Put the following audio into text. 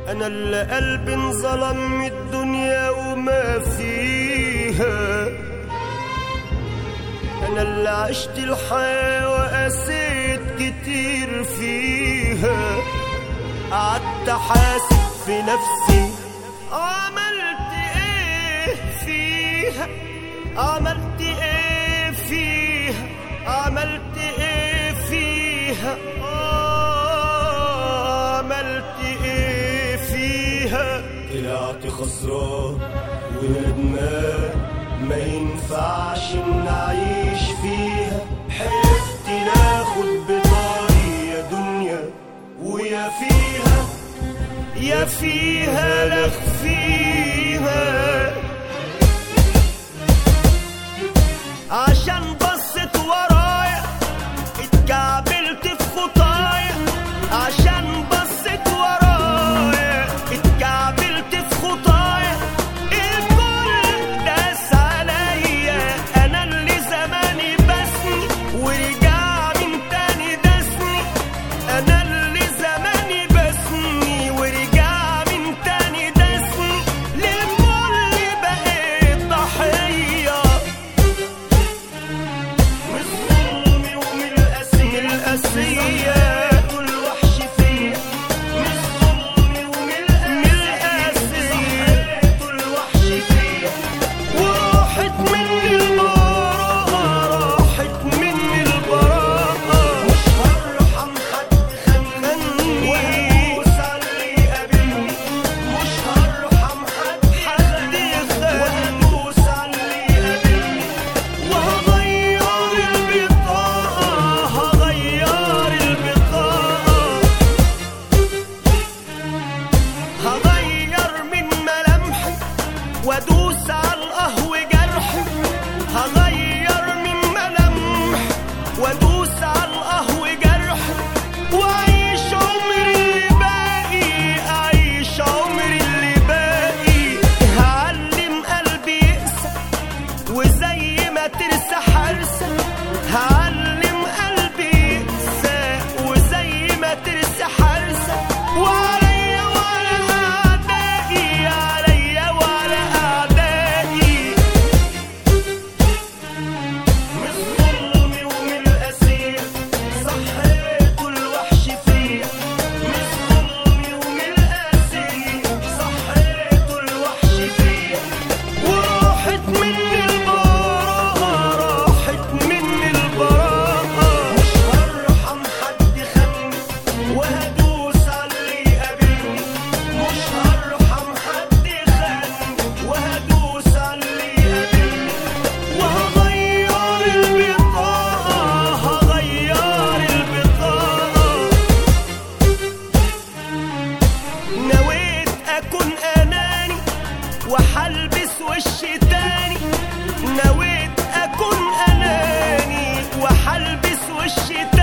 انا اللي قلبي انظلم من الدنيا وما فيها انا اللي عشت الحياة وقسيت كتير فيها قعدت حاسب في نفسي عملت ايه فيها عملت ايه فيها عملت ايه فيها آه، عملت ايه فيها طلعت خسران وندمان ما ينفعش نعيش فيها حلفت ناخد بطاري يا دنيا ويا فيها يا فيها لخ فيها عشان بصت ورايا اتكعبلت في خطايا عشان بصت ورايا اتكعبلت في خطايا الكل داس عليا انا اللي زماني بسني ورجع من تاني دسني انا اللي زماني بسني ورجع من تاني دسني للكل بقيت ضحيه من الظلم ومن الأسية من الأسية كل وحش فيا من الظلم ومن الأسية كل وحش فيا وراحت مني البراءة راحت مني البراءة مش هرحم حد خمني وهدوس على اللي قابلني مش هرحم حد خمني وهدوس على اللي قابلني وهغير البطاقة هغير البطاقة هغير من ملامحي وادوس على القهوة جرحي هغير من ملامحي وادوس على القهوة جرحي واعيش عمري اللي باقي اعيش عمري اللي باقي هعلم قلبي يقسى وزي ما ترسى حرسة هعلم قلبي يقسى وزي ما ترسى حرسة وعليا وعلى أعدائي عليا وعلى أعدائي من الظلم ومن الأسير صحيت الوحش فيا من الظلم ومن الأسير صحيت الوحش فيا وراحت مني البراءة راحت مني البراءة مش هرحم حد خاني وهدوس على اللي قابلني مش هرحم حد خاني وهدوس على اللي قابلني وهغير البطاقة هغير البطاقة نويت أكون أناني وحلبس وش تاني نويت أكون أناني وحلبس وش تاني